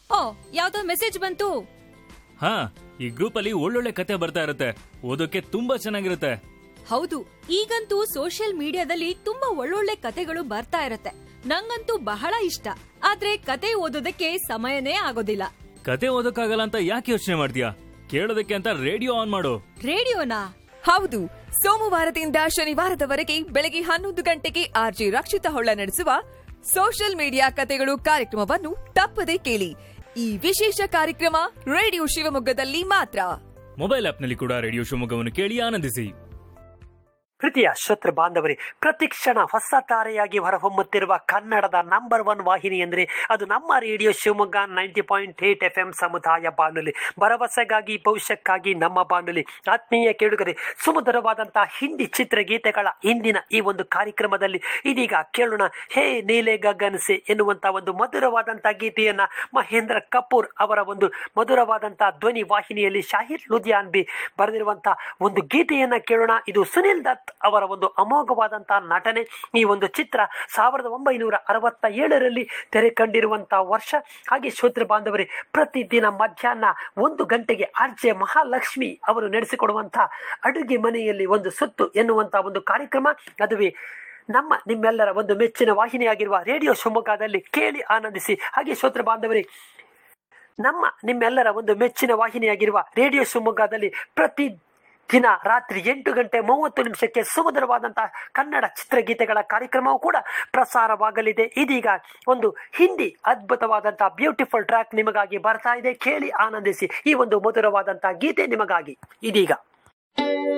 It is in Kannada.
ಓ ಯಾವ್ದೋ ಮೆಸೇಜ್ ಬಂತು ಹಾ ಈ ಗ್ರೂಪ್ ಅಲ್ಲಿ ಒಳ್ಳೊಳ್ಳೆ ಕತೆ ಬರ್ತಾ ಇರುತ್ತೆ ಓದೋಕೆ ತುಂಬಾ ಚೆನ್ನಾಗಿರುತ್ತೆ ಹೌದು ಈಗಂತೂ ಸೋಷಿಯಲ್ ಮೀಡಿಯಾದಲ್ಲಿ ತುಂಬಾ ಒಳ್ಳೊಳ್ಳೆ ಕತೆಗಳು ಬರ್ತಾ ಇರತ್ತೆ ನಂಗಂತೂ ಬಹಳ ಇಷ್ಟ ಆದ್ರೆ ಕತೆ ಓದೋದಕ್ಕೆ ಸಮಯನೇ ಆಗೋದಿಲ್ಲ ಕತೆ ಓದೋಕ್ಕಾಗಲ್ಲ ಅಂತ ಯಾಕೆ ಯೋಚನೆ ಮಾಡ್ತೀಯಾ ಕೇಳೋದಕ್ಕೆ ಅಂತ ರೇಡಿಯೋ ಆನ್ ಮಾಡು ರೇಡಿಯೋನಾ ಹೌದು ಸೋಮವಾರದಿಂದ ಶನಿವಾರದವರೆಗೆ ಬೆಳಗ್ಗೆ ಹನ್ನೊಂದು ಗಂಟೆಗೆ ಆರ್ಜಿ ರಕ್ಷಿತ ಹೊಳ್ಳ ನಡೆಸುವ ಸೋಷಿಯಲ್ ಮೀಡಿಯಾ ಕತೆಗಳು ಕಾರ್ಯಕ್ರಮವನ್ನು ತಪ್ಪದೆ ಕೇಳಿ ಈ ವಿಶೇಷ ಕಾರ್ಯಕ್ರಮ ರೇಡಿಯೋ ಶಿವಮೊಗ್ಗದಲ್ಲಿ ಮಾತ್ರ ಮೊಬೈಲ್ ಆಪ್ನಲ್ಲಿ ಕೂಡ ರೇಡಿಯೋ ಶಿವಮೊಗ್ಗವನ್ನು ಕೇಳಿ ಆನಂದಿಸಿ ಪ್ರೀತಿಯ ಶ್ರೋತೃ ಬಾಂಧವರೇ ಪ್ರತಿಕ್ಷಣ ಹೊಸ ತಾರೆಯಾಗಿ ಹೊರಹೊಮ್ಮುತ್ತಿರುವ ಕನ್ನಡದ ನಂಬರ್ ಒನ್ ವಾಹಿನಿ ಎಂದರೆ ಅದು ನಮ್ಮ radio Shivamogga ninety point eight F M ಸಮುದಾಯ ಬಾನುಲಿ ಭರವಸೆಗಾಗಿ ಭವಿಷ್ಯಕ್ಕಾಗಿ ನಮ್ಮ ಬಾನುಲಿ ಆತ್ಮೀಯ ಕೇಳುಗರೆ ಸುಮಧುರವಾದಂತಹ ಹಿಂದಿ ಚಿತ್ರಗೀತೆಗಳ ಇಂದಿನ ಈ ಒಂದು ಕಾರ್ಯಕ್ರಮದಲ್ಲಿ ಇದೀಗ ಕೇಳೋಣ ಹೇ ನೀಲೆ ಗಗನ್ಸೆ ಎನ್ನುವಂತಹ ಒಂದು ಮಧುರವಾದಂತಹ ಗೀತೆಯನ್ನ ಮಹೇಂದ್ರ ಕಪೂರ್ ಅವರ ಒಂದು ಮಧುರವಾದಂತಹ ಧ್ವನಿ ವಾಹಿನಿಯಲ್ಲಿ ಶಾಹಿರ್ ಲುಧಿಯಾನ್ ಬಿ ಬರೆದಿರುವಂತಹ ಒಂದು ಗೀತೆಯನ್ನ ಕೇಳೋಣ ಇದು ಸುನಿಲ್ ದತ್ ಅವರ ಒಂದು ಅಮೋಘವಾದಂತಹ ನಟನೆ ಈ ಒಂದು ಚಿತ್ರ ಸಾವಿರದ ಒಂಬೈನೂರ ಅರವತ್ತ ಏಳರಲ್ಲಿ ತೆರೆ ಕಂಡಿರುವಂತಹ ವರ್ಷ ಹಾಗೆ ಶ್ರೋತೃ ಬಾಂಧವರೇ ಪ್ರತಿದಿನ ಮಧ್ಯಾಹ್ನ ಒಂದು ಗಂಟೆಗೆ ಆರ್ಜೆ ಮಹಾಲಕ್ಷ್ಮಿ ಅವರು ನಡೆಸಿಕೊಡುವಂತಹ ಅಡುಗೆ ಮನೆಯಲ್ಲಿ ಒಂದು ಸುತ್ತು ಎನ್ನುವಂತಹ ಒಂದು ಕಾರ್ಯಕ್ರಮ ಅದುವೇ ನಮ್ಮ ನಿಮ್ಮೆಲ್ಲರ ಒಂದು ಮೆಚ್ಚಿನ ವಾಹಿನಿಯಾಗಿರುವ ರೇಡಿಯೋ ಶಿವಮೊಗ್ಗದಲ್ಲಿ ಕೇಳಿ ಆನಂದಿಸಿ ಹಾಗೆ ಶ್ರೋತೃ ಬಾಂಧವರೇ ನಮ್ಮ ನಿಮ್ಮೆಲ್ಲರ ಒಂದು ಮೆಚ್ಚಿನ ವಾಹಿನಿಯಾಗಿರುವ ರೇಡಿಯೋ ಶಿವಮೊಗ್ಗದಲ್ಲಿ ಪ್ರತಿ ದಿನ ರಾತ್ರಿ ಎಂಟು ಗಂಟೆ ಮೂವತ್ತು ನಿಮಿಷಕ್ಕೆ ಸುಮಧುರವಾದಂತಹ ಕನ್ನಡ ಚಿತ್ರಗೀತೆಗಳ ಕಾರ್ಯಕ್ರಮವು ಕೂಡ ಪ್ರಸಾರವಾಗಲಿದೆ ಇದೀಗ ಒಂದು ಹಿಂದಿ ಅದ್ಭುತವಾದಂತಹ ಬ್ಯೂಟಿಫುಲ್ ಟ್ರ್ಯಾಕ್ ನಿಮಗಾಗಿ ಬರ್ತಾ ಇದೆ ಕೇಳಿ ಆನಂದಿಸಿ ಈ ಒಂದು ಮಧುರವಾದಂತಹ ಗೀತೆ ನಿಮಗಾಗಿ ಇದೀಗ